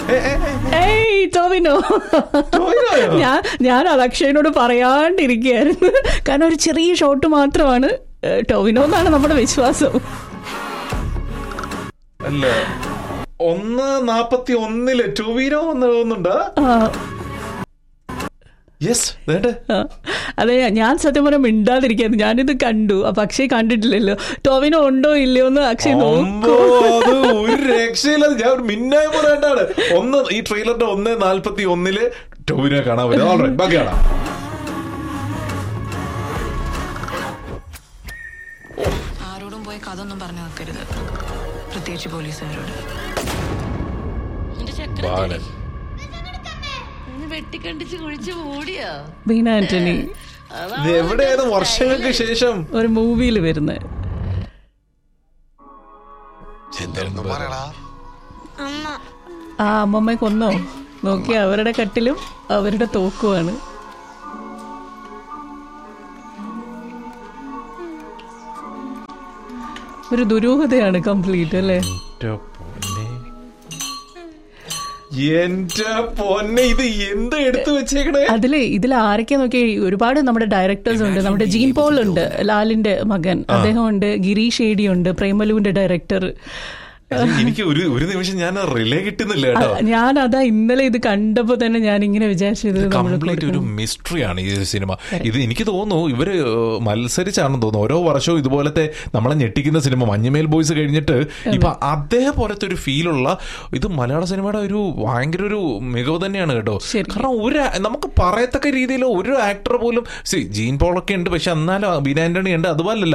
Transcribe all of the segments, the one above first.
ഏ, ഏ, ഏ, ഏയ് ടോവിനോ ടോവിനോയോ? ഞാൻ ഞാൻ അത് അക്ഷയനോട് പറയാണ്ടിരിക്കുകയായിരുന്നു കാരണം ഒരു ചെറിയ ഷോട്ട് മാത്രമാണ് ഏഹ്, ടോവിനോ എന്നാണ് നമ്മുടെ വിശ്വാസം അല്ല ഒന്ന് നാപ്പത്തി ഒന്നില് ടൊവിനോ എന്ന് തോന്നുന്നുണ്ട് ആ, യെസ് വേണ്ടേ ആ. അതെ ഞാൻ സത്യം പറഞ്ഞാൽ മിണ്ടാതിരിക്കായിരുന്നു ഞാനിത് കണ്ടു അപ്പൊ അക്ഷയ് കണ്ടിട്ടില്ലല്ലോ ടോവിനോ ഉണ്ടോ ഇല്ലയോ എന്ന് അക്ഷയ് അമ്പോ, നോക്കൂ അത് ഒരു രക്ഷയില്ല ഞാൻ ഒരു മിന്നായ പോലെ കണ്ടാണ് ഒന്ന് ഈ ട്രെയിലറിന്റെ ഒന്ന് നാല്പത്തി ഒന്നില് ടൊവിനെ കാണാൻ പറ്റും ഓൾറൈറ്റ് ബാക്കി കാണാം ആരോടും പോയി കഥ ഒന്നും പറഞ്ഞു വെക്കരുത് പ്രത്യേകിച്ച് പോലീസുകാരോട് നിന്റെ ചക്ര ബാലൻ വെട്ടിക്കണ്ടിച്ച് കുഴിച്ച് മൂടിയോ ബീന ആന്റണി ഇത് എവിടെയായിരുന്നു വർഷങ്ങൾക്ക് ശേഷം ഒരു മൂവിയിൽ വരുന്നത് ആ അമ്മമ്മയെ കൊന്നോ നോക്കി അവരുടെ കട്ടിലും അവരുടെ തോക്കുമാണ് ഒരു ദുരൂഹതയാണ് കംപ്ലീറ്റ് അല്ലേ എന്റെ പൊന്നെ. എന്റെ പൊന്നെ ഇത് എന്ത് എടുത്തു വെച്ചേക്കണേ അതില് ഇതിൽ ആരൊക്കെ നോക്കി ഒരുപാട് നമ്മുടെ ഡയറക്ടേഴ്സ് ഉണ്ട് നമ്മുടെ ജീൻ പോൾ ഉണ്ട് ലാലിന്റെ മകൻ അദ്ദേഹം ഉണ്ട് ഗിരീഷ് ഏടി ഉണ്ട് പ്രേമലുവിന്റെ ഡയറക്ടർ എനിക്ക് ഒരു ഒരു നിമിഷം ഞാൻ റിലേ കിട്ടുന്നില്ല കേട്ടോ ഞാൻ അതാ ഇന്നലെ ഇത് കണ്ടപ്പോ തന്നെ ഞാൻ ഇങ്ങനെ വിചാരിച്ചത് നമ്മൾ കംപ്ലീറ്റ് ഒരു മിസ്റ്ററിയാണ് ഈ സിനിമ ഇത് എനിക്ക് തോന്നുന്നു ഇവര് മത്സരിച്ചാണെന്ന് തോന്നുന്നു ഓരോ വർഷവും ഇതുപോലത്തെ നമ്മളെ ഞെട്ടിക്കുന്ന സിനിമ മഞ്ഞുമേൽ ബോയ്സ് കഴിഞ്ഞിട്ട് ഇപ്പൊ അതേപോലത്തെ ഒരു ഫീലുള്ള ഇത് മലയാള സിനിമയുടെ ഒരു ഭയങ്കര ഒരു മികവ് തന്നെയാണ് കേട്ടോ ശരിക്കും. കാരണം ഒരു ആ- നമുക്ക് പറയത്തക്ക രീതിയിൽ ഒരു ആക്ടർ പോലും സി ജീൻ പോളൊക്കെ ഉണ്ട് പക്ഷെ എന്നാലും ബീന ആന്റണി ഉണ്ട് അതുപോലല്ല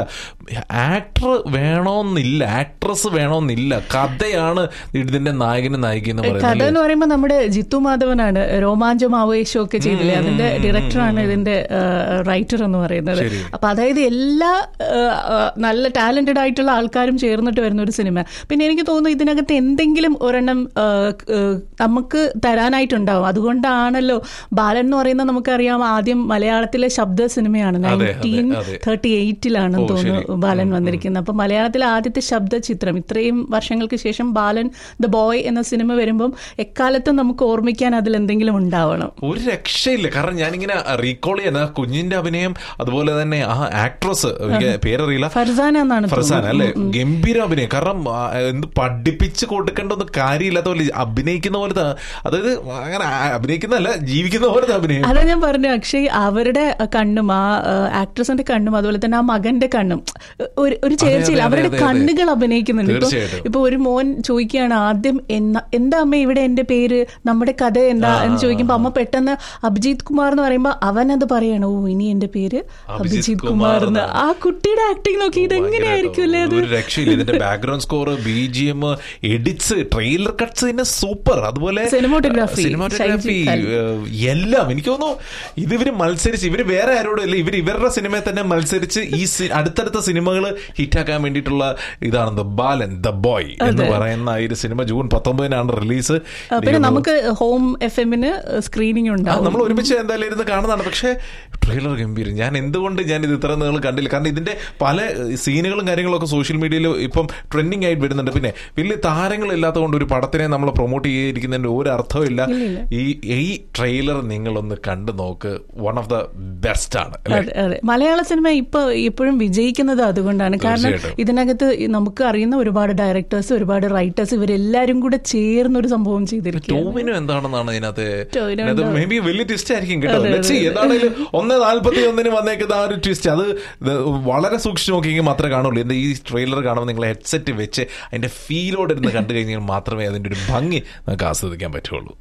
ആക്ടർ വേണമെന്നില്ല ആക്ട്രസ് വേണമെന്നില്ല കഥയാണ് ഇതിന്റെ നായകനും നായിക എന്ന് കഥ പറയുന്നത് എന്ന് പറയുമ്പോൾ നമ്മുടെ ജിത്തു മാധവനാണ് രോമാഞ്ചം ആവേശം ഒക്കെ ചെയ്തില്ലേ അതിന്റെ ഡയറക്ടറാണ് ഇതിന്റെ റൈറ്റർ എന്ന് പറയുന്നത് ശരി. അപ്പൊ അതായത് എല്ലാ ആ, ആ, നല്ല ടാലന്റഡ് ആയിട്ടുള്ള ആൾക്കാരും ചേർന്നിട്ട് വരുന്ന ഒരു സിനിമ പിന്നെ എനിക്ക് തോന്നുന്നു ഇതിനകത്ത് എന്തെങ്കിലും ഒരെണ്ണം ആ, ആ, നമുക്ക് തരാനായിട്ടുണ്ടാവും അതുകൊണ്ടാണല്ലോ ബാലൻ എന്ന് പറയുന്നത് നമുക്കറിയാം ആദ്യം മലയാളത്തിലെ ശബ്ദ സിനിമയാണ് അതെ, നയൻറ്റീൻ അതെ. തേർട്ടി എയ്റ്റിലാണെന്ന് ഓ, തോന്നുന്നു ശരി. ബാലൻ വന്നിരിക്കുന്നത് അപ്പൊ മലയാളത്തിലെ ആദ്യത്തെ ശബ്ദ ചിത്രം ഇത്രയും വർഷങ്ങൾക്ക് ശേഷം ബാലൻ ദ ബോയ് എന്ന സിനിമ വരുമ്പം എക്കാലത്തും നമുക്ക് ഓർമ്മിക്കാൻ അതിൽ എന്തെങ്കിലും ഉണ്ടാവണം ഒരു രക്ഷയില്ല കാരണം ഞാനിങ്ങനെ റീകോൾ ചെയ്യാൻ ആ കുഞ്ഞിന്റെ അഭിനയം അതുപോലെ തന്നെ ആ ആക്ട്രസ് എനിക്ക് പേരറിയില്ല ഫർസാന എന്നാണ് ഫർസാൻ അല്ലെ ഗംഭീര അഭിനയം കാരണം ആ, എന്ത് പഠിപ്പിച്ച് കൊടുക്കേണ്ട ഒന്നും കാര്യമില്ലാത്ത പോലെ അഭിനയിക്കുന്ന പോലത്തെ അതായത് അങ്ങനെ ആ- അഭിനയിക്കുന്നതല്ല ജീവിക്കുന്ന പോലത്തെ അഭിനയം അതാ ഞാൻ പറഞ്ഞു അക്ഷയ് അവരുടെ കണ്ണും ആ ആക്ട്രസിന്റെ കണ്ണും അതുപോലെ തന്നെ ആ മകന്റെ കണ്ണും ഒരു ഒരു ചേർച്ചയിൽ അതെ, അവരുടെ അതെ, അതെ. കണ്ണുകൾ അഭിനയിക്കുന്നുണ്ട് ഇപ്പൊ തീർച്ചയായിട്ടും. ഇപ്പൊ ഒരു മോൻ ചോദിക്കുകയാണ് ആദ്യം എന്നാ- എന്താ അമ്മ ഇവിടെ എന്റെ പേര് നമ്മുടെ കഥ എന്താ എന്ന് ചോദിക്കുമ്പോ അമ്മ പെട്ടെന്ന് അഭിജിത് കുമാർ എന്ന് പറയുമ്പോ അവനത് പറയണോ ഓ ഇനി എന്റെ പേര് അഭിജിത് കുമാർ എന്ന് ആ കുട്ടിയുടെ ആക്ടിങ് നോക്കി ഇതെങ്ങനെയായിരിക്കും അല്ലേ അത് ഒരു രക്ഷയില്ല ഇതിന്റെ background score B G M edits trailer cuts തന്നെ സൂപ്പർ അതുപോലെ Cinematography, സിനിമാറ്റോഗ്രാഫി ഷൈജി എല്ലാം എനിക്ക് തോന്നുന്നു ഇത് ഇവര് മത്സരിച്ച് ഇവര് വേറെ ആരോടും അല്ല ഇവർ ഇവരുടെ സിനിമയെ തന്നെ മത്സരിച്ച് ഈ സി- അടുത്തടുത്ത സിനിമകൾ ഹിറ്റാക്കാൻ വേണ്ടിയിട്ടുള്ള ഇതാണ് ദ ബാലൻ ദ ബോയ് എന്ന് പറയുന്ന ഈ ഒരു സിനിമ ജൂൺ പത്തൊമ്പതിനാണ് റിലീസ് ആ, പിന്നെ നമുക്ക് ഹോം എഫ് എമ്മിന് സ്ക്രീനിങ് ഉണ്ടാവും നമ്മൾ ഒരുമിച്ച് എന്തായാലും ഇരുന്ന് കാണുന്നതാണ് പക്ഷേ ട്രെയിലർ ഗംഭീരം ഞാൻ എന്തുകൊണ്ട് ഞാൻ ഇത് ഇത്ര നിങ്ങൾ കണ്ടില്ല കാരണം ഇതിന്റെ പല ഏഹ്, സീനുകളും കാര്യങ്ങളും ഒക്കെ സോഷ്യൽ മീഡിയയിൽ ഇപ്പം ട്രെൻഡിങ് ആയിട്ട് വരുന്നുണ്ട് പിന്നെ വലിയ താരങ്ങളില്ലാത്തത് കൊണ്ട് ഒരു പടത്തിനെ നമ്മൾ പ്രൊമോട്ട് ചെയ്തിരിക്കുന്നതിന്റെ ഒരു അർത്ഥവും ഇല്ല ഈ ഈ ട്രെയിലർ നിങ്ങളൊന്ന് കണ്ടു നോക്ക് വൺ ഓഫ് ദ ബെസ്റ്റ് ആണ് അല്ലേ അതെ അതെ മലയാള സിനിമ ഇപ്പൊ എപ്പോഴും വിജയിക്കുന്നത് അതുകൊണ്ടാണ് കാരണം തീർച്ചയായിട്ടും. ഇതിനകത്ത് നമുക്ക് അറിയുന്ന ഒരുപാട് ഡയറക്ടേഴ്സ് ഒരുപാട് റൈറ്റേഴ്സ് ഇവരെല്ലാരും കൂടെ ചേർന്ന് ഒരു സംഭവം ചെയ്തിരിക്കുക ടോവിനോ എന്താണെന്നാണ് ഇതിനകത്ത് ടോവിനോ അത് എന്താ? മേ ബി വലിയ ട്വിസ്റ്റ് ആയിരിക്കും കേട്ടോ അതെ, Let's see. അതെ. എന്താണെങ്കിലും ഒന്ന് നാല്പത്തി ഒന്നിന് വന്നേക്കുന്ന ആ ഒരു ട്വിസ്റ്റ് അത് ഇത് വളരെ സൂക്ഷിച്ച് നോക്കിയെങ്കിൽ മാത്രമേ കാണുള്ളൂ എന്താ ഈ ട്രെയിലർ കാണുമ്പോൾ നിങ്ങൾ ഹെഡ്സെറ്റ് വെച്ച് അതിന്റെ ഫീലോടെ ഇരുന്ന് കണ്ടു കഴിഞ്ഞാൽ മാത്രമേ അതിന്റെ ഒരു ഭംഗി നമുക്ക് ആസ്വദിക്കാൻ പറ്റുള്ളൂ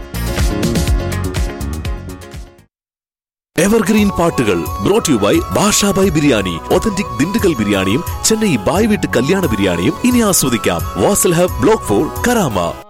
എവർഗ്രീൻ പാട്ടുകൾ brought you by Bashabhai biryani authentic Dindigul ബിരിയാണിയും ചെന്നൈ ബായ് വീട്ട് കല്യാണ ബിരിയാണിയും ഇനി ആസ്വദിക്കാം Wasl hub block four Karama